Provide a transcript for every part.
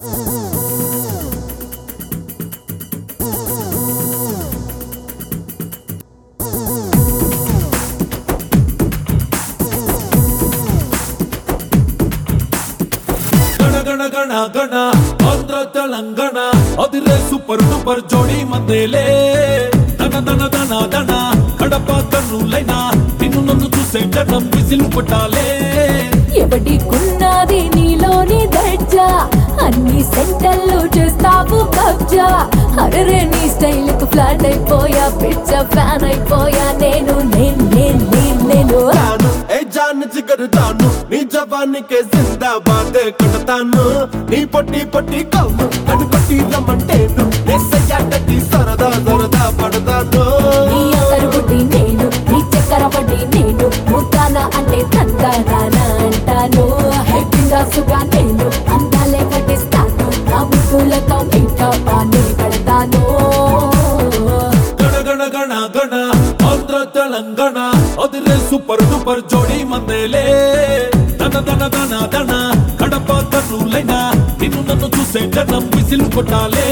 గణ గణ గణ గణ ఆంధ్ర తెలంగాణ అదిరే సూపర్ డూపర్ జోడి మందేలే దన దన దన దన కడప కన్నులైనా నిన్ను నన్ను చూసే జనం విసిలు కొట్టాలే ఎవడికున్నది నీలోని దర్జా అన్ని సెంటర్లు చేస్తావు కబ్జా అరే నీ స్టైల్ కు ఫ్లాట్ అయిపోయా పిచ్చ ఫ్యాన్ అయిపోయా నేను నేను నేను నేను నేను తాను ఏ జాన్ జిగరు తాను నీ జవానికి జిందాబాద్ కొడతాను నీ పొట్టి పొట్టి కవ్వు నన్ను కొట్టి రమ్మంటేను నెస్సయ్యాటకి సరదా సరదా పడతాను నీ అసలు బుడ్డి నేను నీ చక్కెర పడి నేను ముద్దాన అంటే తందానా అంటాను హెప్పిందాసుగా నేను అందాలే కట్టిస్తాను నా ముగ్గులతో ఇంకా పాని పెడతాను గణ గణ గణ గణ ఆంధ్ర తెలంగాణ అదిరే సూపర్ డూపర్ జోడి మందేలే దన దన దన దన కడప కన్నులైనా నిన్ను నన్ను చూసే జనం విసిలు కొట్టాలే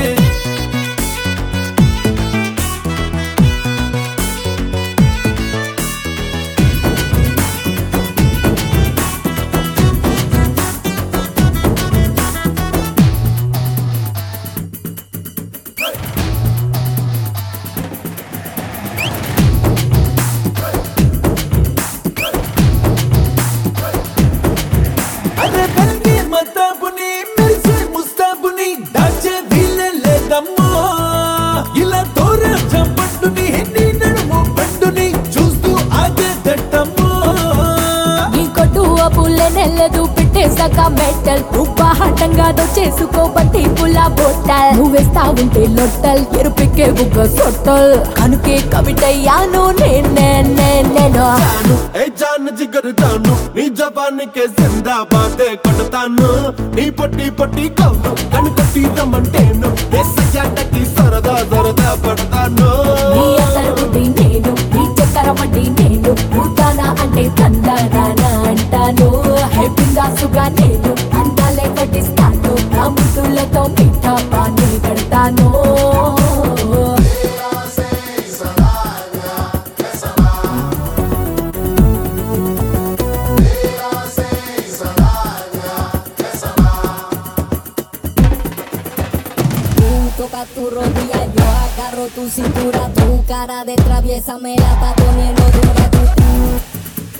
అరే బల్లి మతాబుని మెరిసే ముస్తాబుని దాచే వీలే లేదమ్మా ఇలా దూర చంపట్టుని నీ నడుము పండుని చూస్తూ ఆగే దట్టమ్మా నీ కొట్టు అప్పులే నెల్లదు పెట్టేశాక మెట్టల్ ఉప్పాహటంగా చేసుకో బట్టి పుల్ల బొట్టల్ నువ్వేస్తా ఉంటే లొట్టల్ ఎరుపెక్కే బుగ్గ సొట్టల్ కనుకే కవిటయ్యాను నేనే నేను తాను ఏ జాన్ జిగరు తాను నీ జవానికి జిందాబాద్ కొడతాను నీ పొట్టి పొట్టి కవ్వు నన్ను కొట్టి రమ్మంటేను నెస్సయ్యాటకి సరదా సరదా పడతాను నీ అసలు బుద్ధి నేను నీ చక్కెర వడ్డీ నేను ముద్దానా అంటే తందానా అంటాను హెప్పిందాసుగా నేను అందాలే కట్టిస్తాను నా ముద్దులతో మిఠా పాని పెడతాను Tú toca tu rodilla, yo agarro tu cintura, tu cara de traviesa me la está poniendo dura. Tú,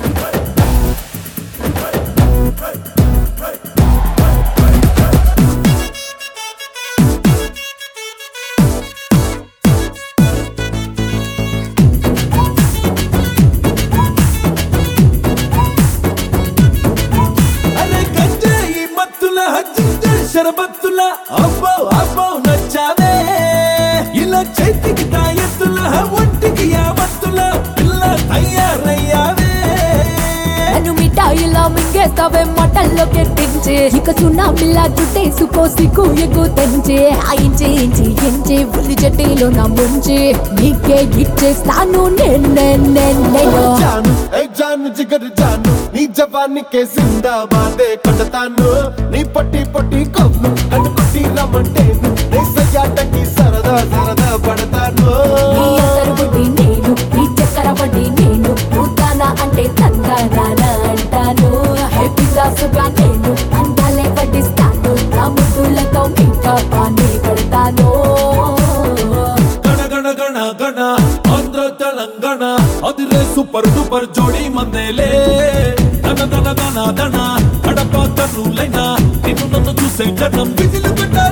అరే గంజాయి మత్తుల హజ్జింజ షరబత్తుల అబ్బో అబ్బో నచ్చావే ఇలా చేతికి తాయెత్తుల ఒంటికి యావత్తుల పిల్ల తయారయ్యావే నన్ను మిఠాయిలా మింగేస్తావే మటల్లో కెట్టించే ఇక సున్నామిలా చుట్టేసుకో సిగ్గు ఎగ్గు తెంచే ఆయించి ఇంచి ఇంచి ఉల్లి చెట్టిలో నా ముంచి నీకే ఇచ్చేస్తాను నేను నేను నేను జాను ఏ జాను జిగరు జాను నీ జవానికి జిందాబాద్ కొడతాను నీ పొట్టి పొట్టి కవ్వు నన్ను కొట్టి రమ్మంటేను నెస్సయ్యాటకి సరదా సరదా పడతాను నీ అసలు బుద్ధి నేను నీ చక్కెర వడ్డీ నేను ముద్దానా అంటే తందానా అంటాను హెప్పిందాసుగా నేను అందాలే కట్టిస్తాను నా ముద్దులతో ఇంకా పాని పెడతాను గణ గణ గణ గణ ఆంధ్ర తెలంగాణ అదిరే సూపర్ డూపర్ జోడి మందేలే దన దన దన దన కడప కన్నులైనా నిన్ను నన్ను చూసే జనం విసిలు కొట్టాలే